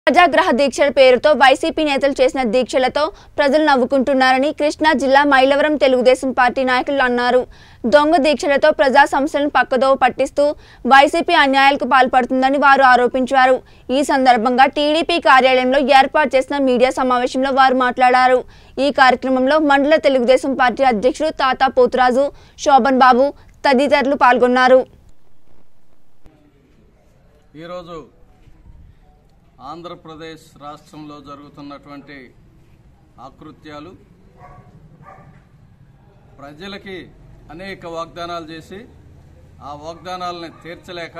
ప్రజాగ్రహ దీక్షల పేరుతో వైసీపీ నేతలు చేసిన దీక్షలతో ప్రజలు నవ్వుకుంటున్నారని కృష్ణా జిల్లా మైలవరం తెలుగుదేశం పార్టీ నాయకులు అన్నారు దొంగ దీక్షలతో ప్రజా సమస్యలను పక్కదోవ పట్టిస్తూ వైసీపీ అన్యాయాలకు పాల్పడుతుందని వారు ఆరోపించారు ఈ సందర్భంగా టీడీపీ కార్యాలయంలో ఏర్పాటు చేసిన మీడియా సమావేశంలో వారు మాట్లాడారు ఈ కార్యక్రమంలో మండల తెలుగుదేశం పార్టీ అధ్యక్షుడు తాతా పోతురాజు శోభన్ బాబు తదితరులు పాల్గొన్నారు ఈరోజు ఆంధ్రప్రదేశ్ రాష్ట్రంలో జరుగుతున్నటువంటి ఆకృత్యాలు ప్రజలకి అనేక వాగ్దానాలు చేసి ఆ వాగ్దానాలని తీర్చలేక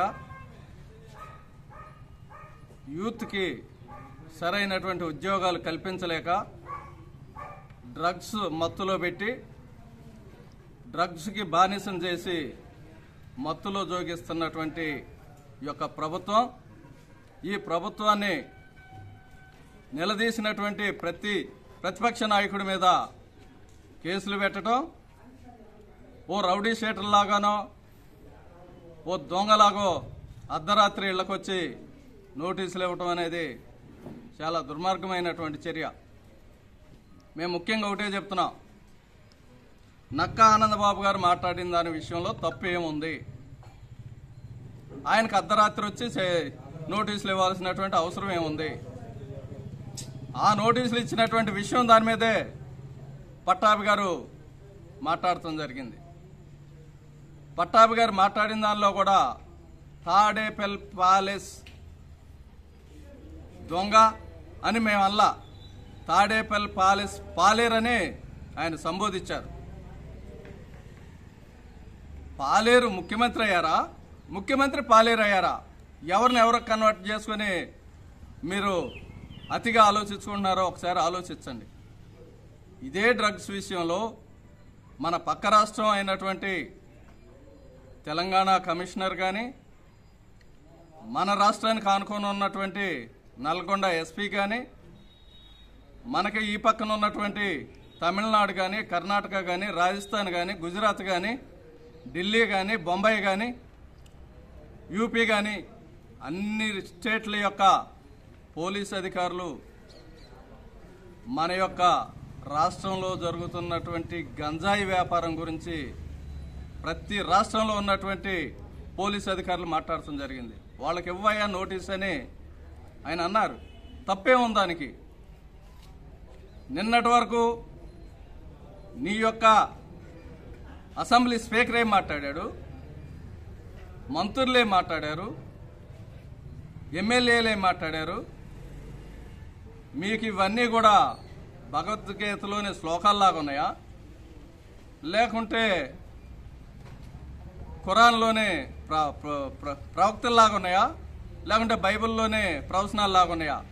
యూత్కి సరైనటువంటి ఉద్యోగాలు కల్పించలేక డ్రగ్స్ మత్తులో పెట్టి డ్రగ్స్కి బానిసం చేసి మత్తులో జోగిస్తున్నటువంటి ఈ యొక్క ప్రభుత్వం ఈ ప్రభుత్వాన్ని నిలదీసినటువంటి ప్రతి ప్రతిపక్ష నాయకుడి మీద కేసులు పెట్టడం ఓ రౌడీ షీటర్లాగానో ఓ దొంగలాగో అర్ధరాత్రి ఇళ్లకొచ్చి నోటీసులు ఇవ్వటం అనేది చాలా దుర్మార్గమైనటువంటి చర్య మేము ముఖ్యంగా ఒకటే చెప్తున్నాం నక్కా ఆనందబాబు గారు మాట్లాడిన దాని విషయంలో తప్పు ఏముంది ఆయనకు అర్ధరాత్రి వచ్చి చే- నోటీసులు ఇవ్వాల్సినటువంటి అవసరం ఏముంది ఆ నోటీసులు ఇచ్చినటువంటి విషయం దాని మీదే పట్టాభి గారు మాట్లాడటం జరిగింది పట్టాభి గారు మాట్లాడిన దానిలో కూడా తాడేపెల్ ప్యాలెస్ దొంగ అని మేము అల్లా తాడేపల్ ప్యాలెస్ పాలేరని ఆయన సంబోధించారు పాలేరు ముఖ్యమంత్రి అయ్యారా ముఖ్యమంత్రి పాలేరు అయ్యారా ఎవరిని ఎవరు కన్వర్ట్ చేసుకుని మీరు అతిగా ఆలోచించుకుంటున్నారో ఒకసారి ఆలోచించండి ఇదే డ్రగ్స్ విషయంలో మన పక్క రాష్ట్రం అయినటువంటి తెలంగాణ కమిషనర్ కానీ మన రాష్ట్రానికి ఆనుకొని ఉన్నటువంటి నల్గొండ ఎస్పీ కానీ మనకి ఈ పక్కన ఉన్నటువంటి తమిళనాడు కానీ కర్ణాటక కానీ రాజస్థాన్ కానీ గుజరాత్ కానీ ఢిల్లీ కానీ బొంబాయి కానీ యూపీ కానీ అన్ని స్టేట్ల యొక్క పోలీస్ అధికారులు మన యొక్క రాష్ట్రంలో జరుగుతున్నటువంటి గంజాయి వ్యాపారం గురించి ప్రతి రాష్ట్రంలో ఉన్నటువంటి పోలీస్ అధికారులు మాట్లాడటం జరిగింది వాళ్ళకి ఇవ్వయా నోటీస్ అని ఆయన అన్నారు తప్పే ఉంది దానికి నిన్నటి వరకు నీ యొక్క అసెంబ్లీ స్పీకర్ ఏం మాట్లాడాడు మంత్రులు ఏం మాట్లాడారు ఎమ్మెల్యేలు ఏం మాట్లాడారు మీకు ఇవన్నీ కూడా భగవద్గీతలోని శ్లోకాల్లాగా ఉన్నాయా లేకుంటే ఖురాన్లోనే ప్ర ప్ర- ప్ర- ప్రవక్తల్లాగా ఉన్నాయా లేకుంటే బైబిల్లోనే ప్రవచనాల్లాగా ఉన్నాయా